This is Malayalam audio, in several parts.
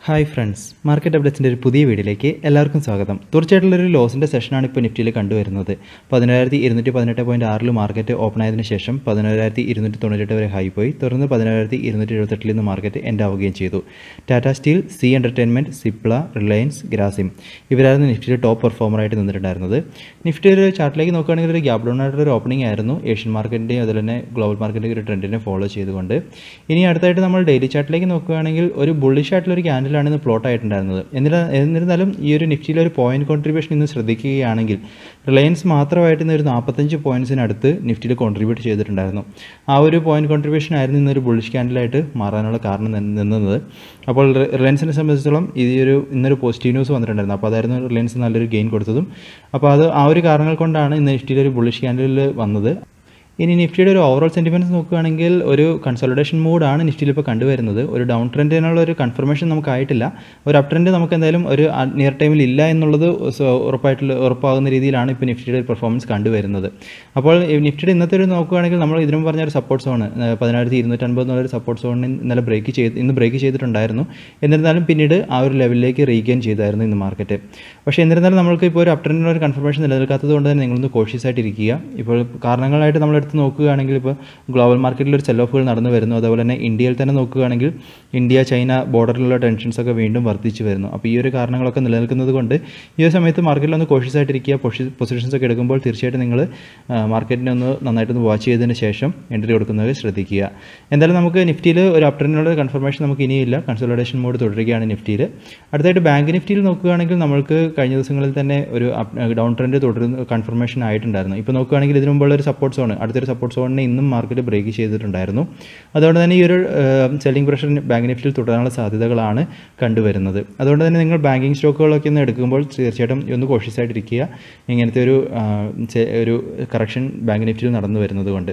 ഹായ് ഫ്രണ്ട്സ് മാർക്കറ്റ് അപ്ഡേറ്റ്സിൻ്റെ ഒരു പുതിയ വീഡിയോയിലേക്ക് എല്ലാവർക്കും സ്വാഗതം തീർച്ചയായിട്ടുള്ളൊരു ലോസിൻ്റെ സെഷനാണ് ഇപ്പോൾ നിഫ്റ്റിയിൽ കണ്ടുവരുന്നത് പതിനേഴായിരത്തി ഇരുന്നൂറ്റി പതിനെട്ട് പോയിൻറ്റ് ആറിൽ മാർക്കറ്റ് ഓപ്പൺ ആയതിനു ശേഷം പതിനേഴായിരത്തി ഇരുന്നൂറ്റി തൊണ്ണൂറ്റെട്ട് വരെ ഹൈ പോയി തുടർന്ന് പതിനേഴായിരത്തി ഇരുന്നൂറ്റി എഴുപത്തെട്ടിൽ നിന്ന് മാർക്കറ്റ് എൻഡ് ആവുകയും ചെയ്തു Tata steel Zee entertainment Cipla Reliance Grasim ഇവരായിരുന്നു നിഫ്റ്റിയിൽ ടോപ്പ് പെർഫോമറായിട്ട് നിന്നിട്ടുണ്ടായിരുന്നത് നിഫ്റ്റി ഒരു ചാർട്ടിലേക്ക് നോക്കുകയാണെങ്കിൽ ഒരു ഗ്യാപ് ഡൗൺ ആയിട്ടുള്ള ഒരു ഓപ്പണിംഗ് ആയിരുന്നു ഏഷ്യൻ മാർക്കറ്റിൻ്റെയും അതുപോലെ തന്നെ ഗ്ലോബൽ മാർക്കറ്റിൻ്റെ ഒരു ട്രെൻഡിനെ ഫോളോ ചെയ്തുകൊണ്ട് ഇനി അടുത്തായിട്ട് നമ്മൾ ഡെയിലി ചാർട്ടിലേക്ക് നോക്കുകയാണെങ്കിൽ ഒരു ബുള്ളിഷ് ആയിട്ടുള്ള ഒരു ക്യാൻഡിലാണ് ഇന്ന് പ്ലോട്ട് ആയിട്ടുണ്ടായിരുന്നത് എന്നിട്ട് എന്നിരുന്നാലും ഈ ഒരു നിഫ്റ്റിയിലെ ഒരു പോയിന്റ് കോൺട്രിബ്യൂഷൻ ഇന്ന് ശ്രദ്ധിക്കുകയാണെങ്കിൽ റിലയൻസ് മാത്രമായിട്ട് ഇന്ന് ഒരു നാൽപ്പത്തഞ്ച് പോയിൻറ്റ്സിനടുത്ത് നിഫ്റ്റിയിൽ കോൺട്രിബ്യൂട്ട് ചെയ്തിട്ടുണ്ടായിരുന്നു ആ ഒരു പോയിന്റ് കോൺട്രിബ്യൂഷൻ ആയിരുന്നു ഇന്നൊരു ബുള്ളിഷ് ക്യാൻഡിലായിട്ട് മാറാനുള്ള കാരണം നിന്ന് നിന്നത് അപ്പോൾ റി- റിലയൻസിനെ സംബന്ധിച്ചിടത്തോളം ഈ ഒരു ഇന്നൊരു പോസിറ്റീവ് ന്യൂസ് വന്നിട്ടുണ്ടായിരുന്നു അപ്പോൾ അതായിരുന്നു റിലയൻസ് നല്ലൊരു ഗെയിൻ കൊടുത്തതും അപ്പോൾ അത് ആ ഒരു കാരണങ്ങൾ കൊണ്ടാണ് ഇന്ന് നിഫ്റ്റിയിൽ ഒരു ബുള്ളിഷ് ക്യാൻഡിൽ വന്നത് ഇനി നിഫ്റ്റിയുടെ ഒരു ഓവറോൾ സെൻറ്റിമെൻറ്റ്സ് നോക്കുകയാണെങ്കിൽ ഒരു കൺസോളിഡേഷൻ മൂഡാണ് നിഫ്റ്റിയിൽ ഇപ്പോൾ കണ്ടുവരുന്നത് ഒരു ഡൗൺ ട്രെൻഡിനുള്ള ഒരു കൺഫർമേഷൻ നമുക്കായിട്ടില്ല ഒരു അപ് ട്രെൻഡ് നമുക്ക് എന്തായാലും ഒരു നിയർ ടൈമിൽ ഇല്ല എന്നുള്ളത് സ- ഉറപ്പായിട്ടുള്ള ഉറപ്പാകുന്ന രീതിയിലാണ് ഇപ്പോൾ നിഫ്റ്റിയുടെ ഒരു പെർഫോമൻസ് കണ്ടുവരുന്നത് അപ്പോൾ ഈ നിഫ്റ്റിയുടെ ഇന്നത്തെ ഒരു നോക്കുകയാണെങ്കിൽ നമ്മൾ ഇതിനും പറഞ്ഞ ഒരു സപ്പോർട്ട് സോൺ പതിനായിരത്തി ഇരുന്നൂറ്റൻപത് എന്നുള്ളൊരു സപ്പോർട്ട് സോണിന് ഇന്നലെ ബ്രേക്ക് ചെയ്ത് ഇന്ന് ബ്രേക്ക് ചെയ്തിട്ടുണ്ടായിരുന്നു എന്നിരുന്നാലും പിന്നീട് ആ ഒരു ലെവലിലേക്ക് റീഗെയിൻ ചെയ്തായിരുന്നു ഇന്ന് മാർക്കറ്റ് പക്ഷേ എന്നിരുന്നാലും നമ്മൾക്ക് ഇപ്പോൾ ഒരു അപ് ട്രെൻഡിനുള്ള ഒരു കൺഫർമേഷൻ നിലനിൽക്കാത്തത് കൊണ്ട് തന്നെ നിങ്ങളൊന്ന് കോഷ്യസ് ആയിട്ടിരിക്കുക ഇപ്പോൾ കാരണങ്ങളായിട്ട് നമ്മൾ എടുത്ത് നോക്കുകയാണെങ്കിൽ ഇപ്പോൾ ഗ്ലോബൽ മാർക്കറ്റിൽ ഒരു സെൽ ഓഫുകൾ നടന്നു വരുന്നു അതുപോലെ തന്നെ ഇന്ത്യയിൽ തന്നെ നോക്കുകയാണെങ്കിൽ ഇന്ത്യ ചൈന ബോർഡറിലുള്ള ടെൻഷൻസ് ഒക്കെ വീണ്ടും വർദ്ധിച്ചു വരുന്നു അപ്പോൾ ഈ ഒരു കാരണങ്ങളൊക്കെ നിലനിൽക്കുന്നത് കൊണ്ട് ഈ ഒരു സമയത്ത് മാർക്കറ്റിൽ ഒന്ന് കോഷ്യസ് ആയിട്ടിരിക്കുക പൊസിഷൻസ് ഒക്കെ എടുക്കുമ്പോൾ തീർച്ചയായിട്ടും നിങ്ങൾ മാർക്കറ്റിനെ ഒന്ന് നന്നായിട്ടൊന്ന് വാച്ച് ചെയ്തതിന് ശേഷം എൻട്രി കൊടുക്കുന്നത് ശ്രദ്ധിക്കുക എന്തായാലും നമുക്ക് നിഫ്റ്റിയിൽ ഒരു അപ് ട്രെൻഡിനുള്ള കൺഫർമേഷൻ നമുക്ക് ഇനിയില്ല കൺസോളിഡേഷൻ മോഡ് തുടരുകയാണ് നിഫ്റ്റിയിൽ അടുത്തായിട്ട് ബാങ്ക് നിഫ്റ്റിയിൽ നോക്കുകയാണെങ്കിൽ നമ്മൾക്ക് കഴിഞ്ഞ ദിവസങ്ങളിൽ തന്നെ ഒരു ഡൗൺ ട്രെൻഡ് തുടരുന്ന കൺഫർമേഷൻ ആയിട്ടുണ്ടായിരുന്നു ഇപ്പോൾ നോക്കുകയാണെങ്കിൽ ഇതിനു മുമ്പുള്ള ഒരു സപ്പോർട്ട് സോൺ അടുത്തൊരു സപ്പോർട്ട് സോണിനെ ഇന്നും മാർക്കറ്റ് ബ്രേക്ക് ചെയ്തിട്ടുണ്ടായിരുന്നു അതുകൊണ്ട് തന്നെ ഈ ഒരു സെല്ലിംഗ് പ്രഷർ ബാങ്ക് നിഫ്റ്റിയിൽ തുടരാനുള്ള സാധ്യതകളാണ് കണ്ടുവരുന്നത് അതുകൊണ്ട് തന്നെ നിങ്ങൾ ബാങ്കിങ് സ്റ്റോക്കുകളൊക്കെ ഒന്ന് എടുക്കുമ്പോൾ തീർച്ചയായിട്ടും ഒന്ന് കോഷ്യസ് ആയിട്ടിരിക്കുക ഇങ്ങനത്തെ ഒരു ആ, ചെ- ഒരു കറക്ഷൻ ബാങ്ക് നിഫ്റ്റിയിൽ നടന്നു വരുന്നത് കൊണ്ട്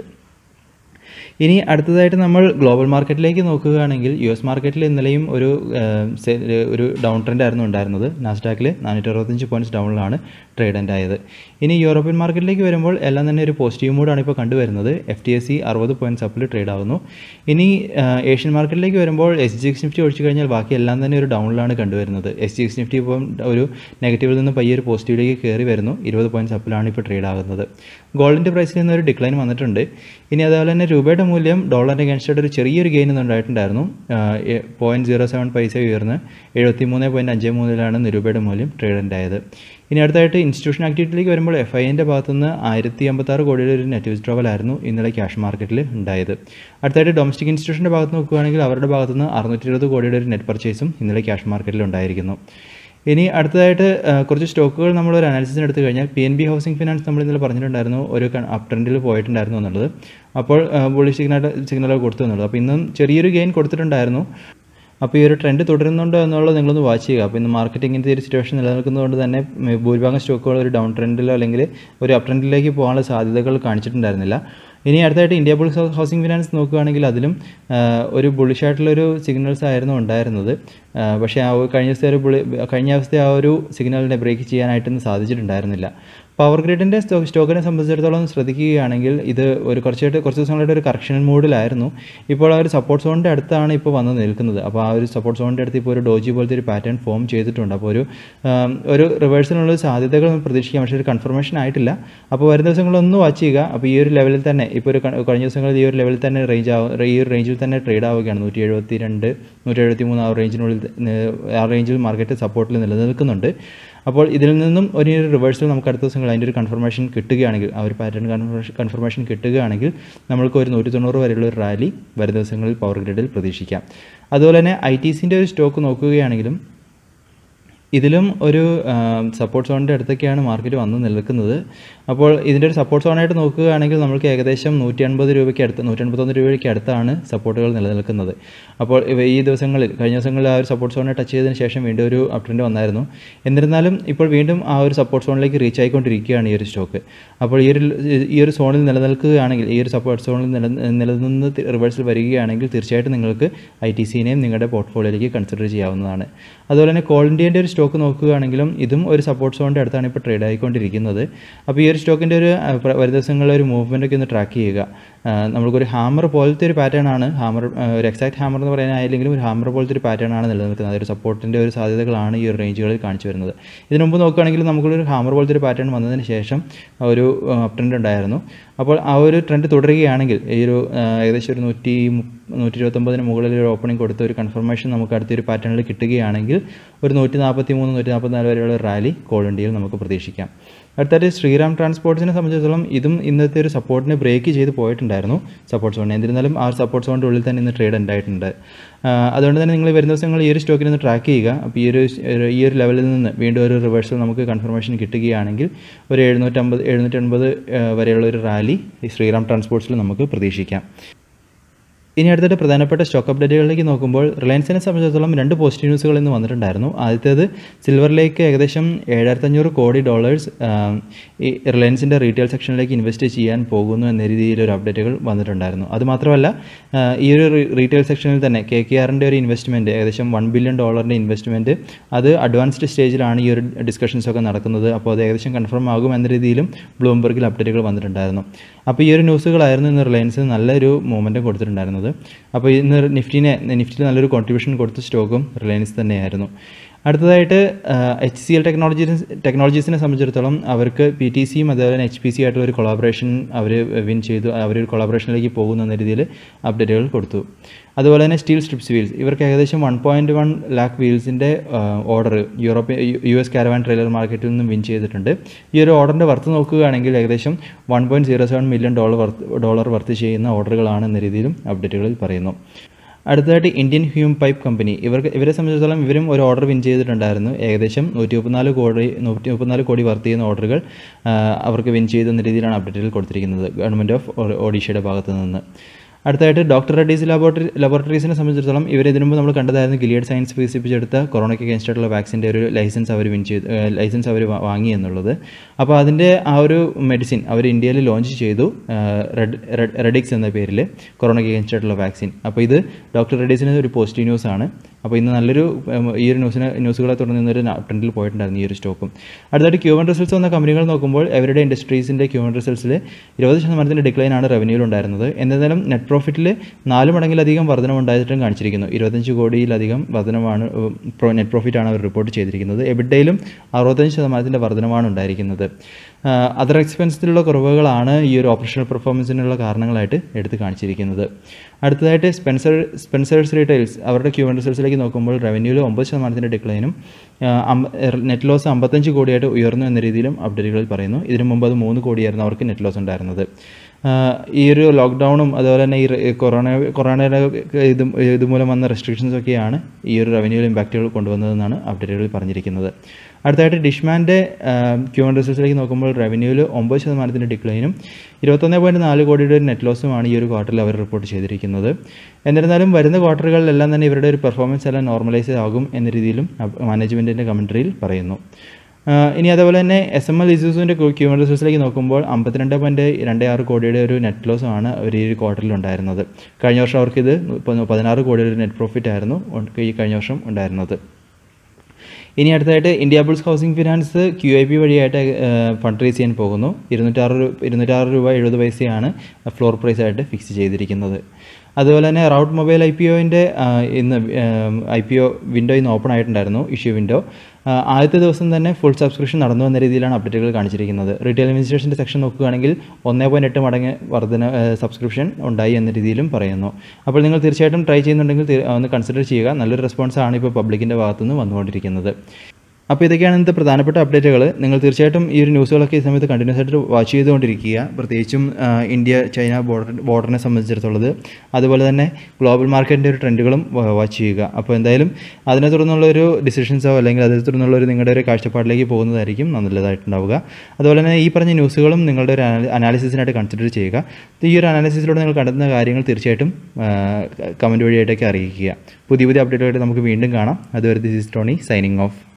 ഇനി അടുത്തതായിട്ട് നമ്മൾ ഗ്ലോബൽ മാർക്കറ്റിലേക്ക് നോക്കുകയാണെങ്കിൽ യു എസ് മാർക്കറ്റിൽ ഇന്നലെയും ഒരു ആ, സെ- ഒരു ഡൗൺ ട്രെൻഡ് ആയിരുന്നു ഉണ്ടായിരുന്നത് നാസ്ഡാക്കിൽ നാനൂറ്റി അറുപത്തഞ്ച് പോയിൻറ്റ്സ് ഡൗണിലാണ് ട്രേഡ് എൻഡ് ആയത് ഇനി യൂറോപ്യൻ മാർക്കറ്റിലേക്ക് വരുമ്പോൾ എല്ലാം തന്നെ ഒരു പോസിറ്റീവ് മൂഡാണ് ഇപ്പോൾ കണ്ടുവരുന്നത് എഫ് ടി എസ് സി അറുപത് പോയിൻറ്റ്സ് അപ്പിൽ ട്രേഡ് ആകുന്നു ഇനി ആ, ഏഷ്യൻ മാർക്കറ്റിലേക്ക് വരുമ്പോൾ എസ് ജി എക്സ് നിഫ്റ്റി ഒഴിച്ചു കഴിഞ്ഞാൽ ബാക്കി എല്ലാം തന്നെ ഒരു ഡൗണിലാണ് കണ്ടുവരുന്നത് എസ് ജി എക്സ് നിഫ്റ്റി ഇപ്പം ഒരു നെഗറ്റീവിൽ നിന്ന് പയ്യെ ഒരു പോസിറ്റീവിലേക്ക് കയറി വരുന്നു ഇരുപത് പോയിൻറ്റ്സ് അപ്പിലാണ് ഇപ്പോൾ ട്രേഡ് ആകുന്നത് ഗോൾഡിൻ്റെ പ്രൈസിൽ നിന്ന് ഒരു ഡിക്ലൈൻ വന്നിട്ടുണ്ട് ഇനി അതുപോലെ തന്നെ രൂപയുടെ മൂല്യം ഡോളറിൻ്റെ അഗൻസ്റ്റായിട്ട് ഒരു ചെറിയൊരു ഗെയിൻ ഉണ്ടായിട്ടുണ്ടായിരുന്നു പോയിൻറ്റ് സീറോ സെവൻ പൈസ ഉയർന്ന് എഴുപത്തി മൂന്ന് പോയിൻറ്റ് അഞ്ച് മൂന്നിലാണ് ഇന്ന് രൂപയുടെ മൂല്യം ട്രേഡ് ആയത് ഇനി അടുത്തായിട്ട് ഇൻസ്റ്റിറ്റ്യൂഷൻ ആക്ടിവിറ്റിയിലേക്ക് വരുമ്പോൾ എഫ് ഐൻ്റെ ഭാഗത്തുനിന്ന് ആയിരത്തി അമ്പത്താറ് കോടിയുടെ ഒരു നെറ്റ് വിത്ഡ്രോവൽ ആയിരുന്നു ഇന്നലെ ക്യാഷ് മാർക്കറ്റിൽ ഉണ്ടായത് അടുത്തായിട്ട് ഡൊമസ്റ്റിക് ഇൻസ്റ്റിറ്റ്യൂഷൻ്റെ ഭാഗത്ത് നോക്കുകയാണെങ്കിൽ അവരുടെ ഭാഗത്തുനിന്ന് അറുന്നൂറ്റി ഇരുപത് കോടിയുടെ ഒരു നെറ്റ് പർച്ചേസും ഇന്നലെ ക്യാഷ് മാർക്കറ്റിൽ ഉണ്ടായിരിക്കുന്നു ഇനി അടുത്തതായിട്ട് ആ, കുറച്ച് സ്റ്റോക്കുകൾ നമ്മൾ ഒരു അനാലിസിസിന് എടുത്തു കഴിഞ്ഞാൽ P N B housing finance നമ്മൾ ഇന്നലെ പറഞ്ഞിട്ടുണ്ടായിരുന്നു ഒരു അപ് ട്രെൻഡിൽ പോയിട്ടുണ്ടായിരുന്നു എന്നുള്ളത് അപ്പോൾ ബുള്ളി സിഗ്നൽ സിഗ്നൽ കൊടുത്തു എന്നുള്ളത് അപ്പോൾ ഇന്നും ചെറിയൊരു ഗെയിൻ കൊടുത്തിട്ടുണ്ടായിരുന്നു അപ്പോൾ ഈ ഒരു ട്രെൻഡ് തുടരുന്നുണ്ടോ എന്നുള്ളത് നിങ്ങളൊന്ന് വാച്ച് ചെയ്യുക അപ്പോൾ ഇന്ന് മാർക്കറ്റ് ഇങ്ങനത്തെ ഒരു സിറ്റുവേഷൻ നിലനിൽക്കുന്നതുകൊണ്ട് തന്നെ ഉം, ഭൂരിഭാഗം സ്റ്റോക്കുകൾ ഒരു ഡൗൺ ട്രെൻഡിലോ അല്ലെങ്കിൽ ഒരു അപ് ട്രെൻഡിലേക്ക് പോകാനുള്ള സാധ്യതകൾ കാണിച്ചിട്ടുണ്ടായിരുന്നില്ല ഇനി അടുത്തായിട്ട് ഇന്ത്യ ബുൾസ് ഹൗസിംഗ് ഫിനാൻസ് നോക്കുകയാണെങ്കിൽ അതിലും ആ, ഒരു ബുള്ളിഷ് ആയിട്ടുള്ളൊരു സിഗ്നൽസ് ആയിരുന്നു ഉണ്ടായിരുന്നത് ആ, പക്ഷേ ആ ഒരു കഴിഞ്ഞ ദിവസത്തെ ഒരു ബുള്ളി കഴിഞ്ഞ ദിവസത്തെ ആ ഒരു സിഗ്നലിനെ ബ്രേക്ക് ചെയ്യാനായിട്ടൊന്നും സാധിച്ചിട്ടുണ്ടായിരുന്നില്ല പവർ ഗ്രിഡിൻ്റെ സ്റ്റോ സ്റ്റോക്കിനെ സംബന്ധിച്ചിടത്തോളം ശ്രദ്ധിക്കുകയാണെങ്കിൽ ഇത് ഒരു കുറച്ചായിട്ട് കുറച്ച് ദിവസങ്ങളുടെ ഒരു കറക്ഷൻ മൂഡിലായിരുന്നു ഇപ്പോൾ ആ ഒരു സപ്പോർട്ട് സോണിൻ്റെ അടുത്താണ് ഇപ്പോൾ വന്ന് നിൽക്കുന്നത് അപ്പോൾ ആ ഒരു സപ്പോർട്ട് സോണിൻ്റെ അടുത്ത് ഇപ്പോൾ ഒരു ഡോജി പോലത്തെ ഒരു പാറ്റേൺ ഫോം ചെയ്തിട്ടുണ്ട് അപ്പോൾ ഒരു ആം, ഒരു റിവേഴ്സിനുള്ള സാധ്യതകൾ നമുക്ക് പ്രതീക്ഷിക്കാം പക്ഷേ ഒരു കൺഫർമേഷൻ ആയിട്ടില്ല അപ്പോൾ വരും ദിവസങ്ങളൊന്ന് വാച്ച് ചെയ്യുക അപ്പോൾ ഈ ഒരു ലെവലിൽ തന്നെ ഇപ്പോൾ ഒരു ക- കഴിഞ്ഞ ദിവസങ്ങളിൽ ഈ ഒരു ലെവലിൽ തന്നെ റേഞ്ച് ആവും ഈ ഒരു റേഞ്ചിൽ തന്നെ ട്രേഡ് ആവുകയാണ് നൂറ്റി എഴുപത്തി രണ്ട് നൂറ്റി എഴുപത്തി മൂന്ന് ആ റേഞ്ചിനുള്ളിൽ ത- ആ റേഞ്ചിൽ മാർക്കറ്റ് സപ്പോർട്ടിൽ നിലനിൽക്കുന്നുണ്ട് അപ്പോൾ ഇതിൽ നിന്നും ഒരു റിവേഴ്സൽ നമുക്ക് അടുത്ത ദിവസങ്ങൾ അതിൻ്റെ ഒരു കൺഫർമേഷൻ കിട്ടുകയാണെങ്കിൽ ആ ഒരു പാറ്റേൺ കൺഫർമേഷൻ കൺഫർമേഷൻ കിട്ടുകയാണെങ്കിൽ നമ്മൾക്ക് ഒരു നൂറ്റി തൊണ്ണൂറ് വരെയുള്ള ഒരു റാലി വരും ദിവസങ്ങളിൽ പവർ ഗ്രിഡിൽ പ്രതീക്ഷിക്കാം അതുപോലെ തന്നെ ഐ ടി സിൻ്റെ ഒരു സ്റ്റോക്ക് നോക്കുകയാണെങ്കിലും ഇതിലും ഒരു സപ്പോർട്ട് സോണിൻ്റെ അടുത്തൊക്കെയാണ് മാർക്കറ്റ് വന്ന് നിൽക്കുന്നത് അപ്പോൾ ഇതിൻ്റെ ഒരു സപ്പോർട്ട് സോണായിട്ട് നോക്കുകയാണെങ്കിൽ നമുക്ക് ഏകദേശം നൂറ്റി അൻപത് രൂപയ്ക്ക് അടുത്ത് നൂറ്റി അൻപത്തൊന്ന് രൂപയ്ക്ക് അടുത്താണ് സപ്പോർട്ടുകൾ നിലനിൽക്കുന്നത് അപ്പോൾ ഇവ- ഈ ദിവസങ്ങളിൽ കഴിഞ്ഞ ദിവസങ്ങളിൽ ആ ഒരു സപ്പോർട്ട് സോണിനെ ടച്ച് ചെയ്തതിന് ശേഷം വീണ്ടും ഒരു അപ് ട്രെൻഡ് വന്നായിരുന്നു എന്നിരുന്നാലും ഇപ്പോൾ വീണ്ടും ആ ഒരു സപ്പോർട്ട് സോണിലേക്ക് റീച്ച് ആയിക്കൊണ്ടിരിക്കുകയാണ് ഈ ഒരു സ്റ്റോക്ക് അപ്പോൾ ഈ ഒരു ഈ ഒരു സോണിൽ നിലനിൽക്കുകയാണെങ്കിൽ ഈ ഒരു സപ്പോർട്ട് സോണിൽ നില നിലനിന്ന് റിവേഴ്സിൽ വരികയാണെങ്കിൽ തീർച്ചയായിട്ടും നിങ്ങൾക്ക് ഐ ടി സിനെയും നിങ്ങളുടെ പോർട്ട്ഫോളിയോയിലേക്ക് കൺസിഡർ ചെയ്യാവുന്നതാണ് അതുപോലെ തന്നെ കോൾ ഇന്ത്യൻ്റെ ഒരു സ്റ്റോക്ക് സ്റ്റോക്ക് നോക്കുകയാണെങ്കിലും ഇതും ഒരു സപ്പോർട്ട് സോണിൻ്റെ അടുത്താണ് ഇപ്പോൾ ട്രേഡ് ആയിക്കൊണ്ടിരിക്കുന്നത് അപ്പോൾ ഈ ഒരു സ്റ്റോക്കിൻ്റെ ഒരു ആ, പ്ര- വരും ദിവസങ്ങളിലെ ഒരു മൂവ്മെൻ്റ് ഒക്കെ ഒന്ന് ട്രാക്ക് ചെയ്യുക ആ, നമ്മൾക്കൊരു ഹാമർ പോലത്തെ ഒരു പാറ്റേൺ ആണ് ഹാമർ ഒരു എക്സാക്ട് ഹാമർ എന്ന് പറയാനായില്ലെങ്കിലും ഒരു ഹാമർ പോലത്തെ ഒരു പാറ്റേൺ ആണ് നിലനിൽക്കുന്നത് ഒരു സപ്പോർട്ടിൻ്റെ ഒരു സാധ്യതകളാണ് ഈ ഒരു റേഞ്ചുകളിൽ കാണിച്ചു വരുന്നത് ഇതിനു മുമ്പ് നോക്കുകയാണെങ്കിൽ നമുക്കൊരു ഹാമർ പോലത്തെ ഒരു പാറ്റേൺ വന്നതിന് ശേഷം ഒരു അപ് ട്രെൻഡ് ഉണ്ടായിരുന്നു അപ്പോൾ ആ ഒരു ട്രെൻഡ് തുടരുകയാണെങ്കിൽ ഈ ഒരു ആ, ഏകദേശം ഒരു നൂറ്റി മു- നൂറ്റി ഇരുപത്തൊമ്പതിന് മുകളിൽ ഒരു ഓപ്പണിംഗ് കൊടുത്ത ഒരു കൺഫർമേഷൻ നമുക്ക് അടുത്തൊരു പാറ്റേണിൽ കിട്ടുകയാണെങ്കിൽ ഒരു നൂറ്റി നാൽപ്പത്തി മൂന്ന് നൂറ്റി നാൽപ്പത്തിനാല് വരെയുള്ള റാലി കോൾ ഇന്ത്യയിൽ നമുക്ക് പ്രതീക്ഷിക്കാം അടുത്തായിട്ട് ശ്രീറാം ട്രാൻസ്പോർട്ട്സിനെ സംബന്ധിച്ചിടത്തോളം ഇതും ഇന്നത്തെ ഒരു സപ്പോർട്ടിനെ ബ്രേക്ക് ചെയ്ത് പോയിട്ടുണ്ടായിരുന്നു സപ്പോർട്ട് സോൺ എന്നിരുന്നാലും ആ ഒരു സപ്പോർട്ട് സോണിൻ്റെ ഉള്ളിൽ തന്നെ ഇന്ന് ട്രേഡ് ഉണ്ടായിട്ടുണ്ട് ആ, അതുകൊണ്ട് തന്നെ നിങ്ങൾ വരുന്ന ദിവസങ്ങൾ ഈ ഒരു സ്റ്റോക്കിനെ ഒന്ന് ട്രാക്ക് ചെയ്യുക അപ്പോൾ ഈ ഒരു ഒരു- ഈ ഒരു ലെവലിൽ നിന്ന് വീണ്ടും ഒരു റിവേഴ്സൽ നമുക്ക് കൺഫർമേഷൻ കിട്ടുകയാണെങ്കിൽ ഒരു എഴുന്നൂറ്റമ്പത് എഴുന്നൂറ്റൻപത് വരെയുള്ള ഒരു റാലി ഈ ശ്രീറാം ട്രാൻസ്പോർട്ട്സിൽ നമുക്ക് പ്രതീക്ഷിക്കാം ഇനി അടുത്തിട്ട് പ്രധാനപ്പെട്ട സ്റ്റോക്ക് അപ്ഡേറ്റുകളിലേക്ക് നോക്കുമ്പോൾ റിലയൻസിനെ സംബന്ധിച്ചിടത്തോളം രണ്ട് പോസിറ്റീവ് ന്യൂസുകൾ ഇന്ന് വന്നിട്ടുണ്ടായിരുന്നു ആദ്യത്തേത് സിൽവറിലേക്ക് ഏകദേശം ഏഴായിരത്തഞ്ഞൂറ് കോടി ഡോളേഴ്സ് ഈ റിലയൻസിൻ്റെ റീറ്റെയിൽ സെക്ഷനിലേക്ക് ഇൻവെസ്റ്റ് ചെയ്യാൻ പോകുന്നു എന്ന രീതിയിലൊരു അപ്ഡേറ്റുകൾ വന്നിട്ടുണ്ടായിരുന്നു അതുമാത്രമല്ല ആ, ഈ ഒരു റീറ്റെയിൽ സെക്ഷനിൽ തന്നെ കെ കെ ആറിൻ്റെ ഒരു ഇൻവെസ്റ്റ്മെൻറ്റ് ഏകദേശം വൺ ബില്യൺ ഡോളറിൻ്റെ ഇൻവെസ്റ്റ്മെൻറ്റ് അത് അഡ്വാൻസ്ഡ് സ്റ്റേജിലാണ് ഈ ഒരു ഡിസ്കഷൻസ് ഒക്കെ നടക്കുന്നത് അപ്പോൾ അത് ഏകദേശം കൺഫേം ആകും എന്ന രീതിയിലും ബ്ലൂംബർഗിൽ അപ്ഡേറ്റുകൾ വന്നിട്ടുണ്ടായിരുന്നു അപ്പോൾ ഈ ഒരു ന്യൂസുകളായിരുന്നു ഇന്ന് റിലയൻസ് നല്ലൊരു മൂവ്മെൻറ്റും കൊടുത്തിട്ടുണ്ടായിരുന്നത് അപ്പോൾ ഇന്ന് നിഫ്റ്റിനെ നിഫ്റ്റിയിൽ നല്ലൊരു കോൺട്രിബ്യൂഷൻ കൊടുത്ത സ്റ്റോക്കും റിലയൻസ് തന്നെയായിരുന്നു അടുത്തതായിട്ട് എച്ച് സി എൽ ടെക്നോളജീസ് ടെക്നോളജീസിനെ സംബന്ധിച്ചിടത്തോളം അവർക്ക് പി ടി സിയും അതുപോലെ തന്നെ എച്ച് പി സി ആയിട്ടുള്ള ഒരു കൊളാബറേഷൻ അവർ വിൻ ചെയ്തു അവരൊരു കൊളാബറേഷനിലേക്ക് പോകുന്നു എന്ന രീതിയിൽ അപ്ഡേറ്റുകൾ കൊടുത്തു അതുപോലെ തന്നെ സ്റ്റീൽ സ്ട്രിപ്സ് വീൽസ് ഇവർക്ക് ഏകദേശം വൺ പോയിൻറ്റ് വൺ ലാക്ക് വീൽസിൻ്റെ order European U S caravan trailer മാർക്കറ്റിൽ നിന്നും വിൻ ചെയ്തിട്ടുണ്ട് ഈ ഒരു ഓർഡറിൻ്റെ വർത്ത് നോക്കുകയാണെങ്കിൽ ഏകദേശം one point zero seven million dollar worth dollar worth ചെയ്യുന്ന ഓർഡറുകളാണ് എന്ന രീതിയിലും അപ്ഡേറ്റുകളിൽ പറയുന്നു അടുത്തതായിട്ട് ഇന്ത്യൻ ഹ്യൂം പൈപ്പ് കമ്പനി ഇവർക്ക് ഇവരെ സംബന്ധിച്ചിടത്തോളം ഇവരും ഒരു ഓർഡർ വിൻ ചെയ്തിട്ടുണ്ടായിരുന്നു ഏകദേശം നൂറ്റി മുപ്പത്തിനാല് കോടി നൂറ്റി മുപ്പത്തിനാല് കോടി വർത്ത് ചെയ്യുന്ന ഓർഡറുകൾ ആ, അവർക്ക് വിൻ ചെയ്തെന്ന രീതിയിലാണ് അപ്ഡേറ്റുകൾ കൊടുത്തിരിക്കുന്നത് ഗവൺമെൻറ് ഓഫ് ഒഡീഷയുടെ ഭാഗത്തു നിന്ന് അടുത്തായിട്ട് ഡോക്ടർ റെഡ്ഡീസ് ലബോറട്ടറി ലബോറട്ടറീസിനെ സംബന്ധിച്ചിടത്തോളം ഇവർ ഇതിനു മുമ്പ് നമ്മൾ കണ്ടതായിരുന്നു ഗിലിയഡ് സയൻസ് വികസിപ്പിച്ചെടുത്ത കൊറോണയ്ക്ക് അഗേൻസ്റ്റ് ആയിട്ടുള്ള വാക്സിൻ്റെ ഒരു ലൈസൻസ് അവർ വിൻ ചെയ്ത് ലൈസൻസ് അവർ വാങ്ങി എന്നുള്ളത് അപ്പോൾ അതിൻ്റെ ആ ഒരു മെഡിസിൻ അവർ ഇന്ത്യയിൽ ലോഞ്ച് ചെയ്തു റെഡ് റെഡിക്സ് എന്ന പേരിൽ കൊറോണയ്ക്ക് അഗേൻസ്റ്റ് ആയിട്ടുള്ള വാക്സിൻ അപ്പോൾ ഇത് ഡോക്ടർ റെഡ്ഡീസിന് ഒരു പോസിറ്റീവ് ന്യൂസ് ആണ് അപ്പോൾ ഇന്ന് നല്ലൊരു ഉം, ഈ ഒരു ന്യൂസിനെ ന്യൂസുകളെ തുടർന്ന് ഇന്നൊരു ട്രെൻഡിൽ പോയിട്ടുണ്ടായിരുന്നു ഈ ഒരു സ്റ്റോക്കും അടുത്തായിട്ട് ക്യൂവൻ റിസൾട്ട്സ് വന്ന കമ്പനികൾ നോക്കുമ്പോൾ എവരുടെ ഇൻഡസ്ട്രീസിൻ്റെ ക്യൂവൻ റിസൾട്ട്സിൽ ഇരുപത് ശതമാനത്തിൻ്റെ ഡിക്ലൈനാണ് റവന്യൂയിൽ ഉണ്ടായിരുന്നത് എന്നിരുന്നാലും നെറ്റ് പ്രോഫിറ്റിൽ നാല് മടങ്ങിലധികം വർധനമുണ്ടായിട്ടും കാണിച്ചിരിക്കുന്നു ഇരുപത്തഞ്ച് കോടിയിലധികം വർധനമാണ് നെറ്റ് പ്രോഫിറ്റാണ് അവർ റിപ്പോർട്ട് ചെയ്തിരിക്കുന്നത് എബിഡയിലും അറുപത്തഞ്ച് ശതമാനത്തിൻ്റെ വർധനമാണ് ഉണ്ടായിരിക്കുന്നത് അതർ എക്സ്പെൻസിലുള്ള കുറവുകളാണ് ഈ ഒരു ഓപ്പറേഷണൽ പെർഫോമൻസിനുള്ള കാരണങ്ങളായിട്ട് എടുത്ത് കാണിച്ചിരിക്കുന്നത് അടുത്തതായിട്ട് സ്പെൻസർ സ്പെൻസേഴ്സ് റീറ്റെയിൽസ് അവരുടെ ക്യൂ റിസൾട്ട്സിലേക്ക് നോക്കുമ്പോൾ റവന്യൂവിൽ ഒമ്പത് ശതമാനത്തിൻ്റെ ഡിക്ലൈനും നെറ്റ് ലോസ് അമ്പത്തഞ്ച് കോടിയായിട്ട് ഉയർന്നു എന്ന രീതിയിലും അപ്ഡേറ്റുകളിൽ പറയുന്നു ഇതിനു മുമ്പ് അത് മൂന്ന് കോടിയായിരുന്നു അവർക്ക് നെറ്റ് ലോസ് ഉണ്ടായിരുന്നത് ആഹ് ഈ ഒരു ലോക്ക്ഡൗണും അതുപോലെ തന്നെ ഈ റെ- കൊറോണ കൊറോണയുടെ ഇതും ഇതുമൂലം വന്ന റെസ്ട്രിക്ഷൻസ് ഒക്കെയാണ് ഈ ഒരു റവന്യൂവിൽ ഇമ്പാക്റ്റുകൾ കൊണ്ടുവന്നതെന്നാണ് അപ്ഡേറ്റുകളിൽ പറഞ്ഞിരിക്കുന്നത് അടുത്തായിട്ട് ഡിഷ്മാൻ്റെ ക്യൂൺ റിസൾട്ട്സിലേക്ക് നോക്കുമ്പോൾ റവന്യൂവിൽ ഒമ്പത് ശതമാനത്തിൻ്റെ ഡിക്ലൈനും ഇരുപത്തൊന്ന് പോയിൻറ്റ് നാല് കോടിയുടെ ഒരു നെറ്റ് ലോസുമാണ് ഈ ഒരു ക്വാർട്ടറിൽ അവർ റിപ്പോർട്ട് ചെയ്തിരിക്കുന്നത് എന്നിരുന്നാലും വരുന്ന ക്വാർട്ടറുകളിലെല്ലാം തന്നെ ഇവരുടെ ഒരു പെർഫോമൻസ് എല്ലാം നോർമലൈസ് ആകും എന്ന രീതിയിലും മാനേജ്മെൻറ്റിൻ്റെ കമൻട്രിയിൽ പറയുന്നു ആഹ് ഇനി അതേപോലെ തന്നെ എസ് എം എൽ ഇഷ്യൂസിൻ്റെ ക്യൂമർ റിസോഴ്സിലേക്ക് നോക്കുമ്പോൾ അമ്പത്തിരണ്ട് പോയിൻറ്റ് രണ്ട് ആറ് കോടിയുടെ ഒരു നെറ്റ് ലോസ് ആണ് അവർ ഈ ഒരു ക്വാർട്ടറിൽ ഉണ്ടായിരുന്നത് കഴിഞ്ഞ വർഷം അവർക്ക് ഇത് പ- പതിനാറ് കോടിയുടെ ഒരു നെറ്റ് പ്രോഫിറ്റ് ആയിരുന്നു ഉൺ- ഈ കഴിഞ്ഞ വർഷം ഉണ്ടായിരുന്നത് ഇനി അടുത്തായിട്ട് Indiabulls housing finance Q I P വഴിയായിട്ട് ഫണ്ട് റേസ് ചെയ്യാൻ പോകുന്നു ഇരുന്നൂറ്റാറ് രൂപ ഇരുന്നൂറ്റാറ് രൂപ എഴുപത് പൈസയാണ് ഫ്ലോർ പ്രൈസ് ആയിട്ട് ഫിക്സ് ചെയ്തിരിക്കുന്നത് അതുപോലെ തന്നെ റൗട്ട് മൊബൈൽ ഐ പി ഒൻ്റെ ഇന്ന് ഐ പി ഒ വിൻഡോ ഇന്ന് ഓപ്പൺ ആയിട്ടുണ്ടായിരുന്നു ഇഷ്യൂ വിൻഡോ ആദ്യത്തെ ദിവസം തന്നെ ഫുൾ സബ്സ്ക്രിപ്ഷൻ നടന്നു എന്ന രീതിയിലാണ് അപ്ഡേറ്റുകൾ കാണിച്ചിരിക്കുന്നത് റീറ്റെയിൽ അഡ്മിനിസ്ട്രേഷൻ്റെ സെക്ഷൻ നോക്കുകയാണെങ്കിൽ ഒന്നേ പോയിൻറ്റ് എട്ട് മടങ്ങ് വർധന സബ്സ്ക്രിപ്ഷൻ ഉണ്ടായി എന്ന രീതിയിലും പറയുന്നു അപ്പോൾ നിങ്ങൾ തീർച്ചയായിട്ടും ട്രൈ ചെയ്യുന്നുണ്ടെങ്കിൽ തീ- ഒന്ന് കൺസിഡർ ചെയ്യുക നല്ലൊരു റെസ്പോൺസാണ് ഇപ്പോൾ പബ്ലിക്കിൻ്റെ ഭാഗത്തുനിന്ന് വന്നുകൊണ്ടിരിക്കുന്നത് അപ്പോൾ ഇതൊക്കെയാണ് ഇന്നത്തെ പ്രധാനപ്പെട്ട അപ്ഡേറ്റുകൾ നിങ്ങൾ തീർച്ചയായിട്ടും ഈ ഒരു ന്യൂസുകളൊക്കെ ഈ സമയത്ത് കണ്ടിന്യൂസ് ആയിട്ട് വാച്ച് ചെയ്തുകൊണ്ടിരിക്കുക പ്രത്യേകിച്ചും ആ, ഇന്ത്യ ചൈന ബോർഡർ ബോർഡറിനെ സംബന്ധിച്ചിടത്തോളം അതുപോലെ തന്നെ ഗ്ലോബൽ മാർക്കറ്റിൻ്റെ ഒരു ട്രെൻഡുകളും വാച്ച് ചെയ്യുക അപ്പോൾ എന്തായാലും അതിനെ തുടർന്നുള്ള ഒരു ഡിസിഷൻസോ അല്ലെങ്കിൽ അതിനെ തുടർന്നുള്ള ഒരു നിങ്ങളുടെ ഒരു കാഴ്ചപ്പാടിലേക്ക് പോകുന്നതായിരിക്കും നല്ലതായിട്ടുണ്ടാവുക അതുപോലെ തന്നെ ഈ പറഞ്ഞ ന്യൂസുകളും നിങ്ങളുടെ ഒരു അനാലിസിസിനായിട്ട് കൺസിഡർ ചെയ്യുക ഈ ഒരു അനാലിസിസിലൂടെ നിങ്ങൾ കണ്ടെത്തുന്ന കാര്യങ്ങൾ തീർച്ചയായിട്ടും കമൻറ്റ് വഴിയായിട്ടൊക്കെ അറിയിക്കുക പുതിയ പുതിയ അപ്ഡേറ്റുകളായിട്ട് നമുക്ക് വീണ്ടും കാണാം അതുവരെ this is Tony signing of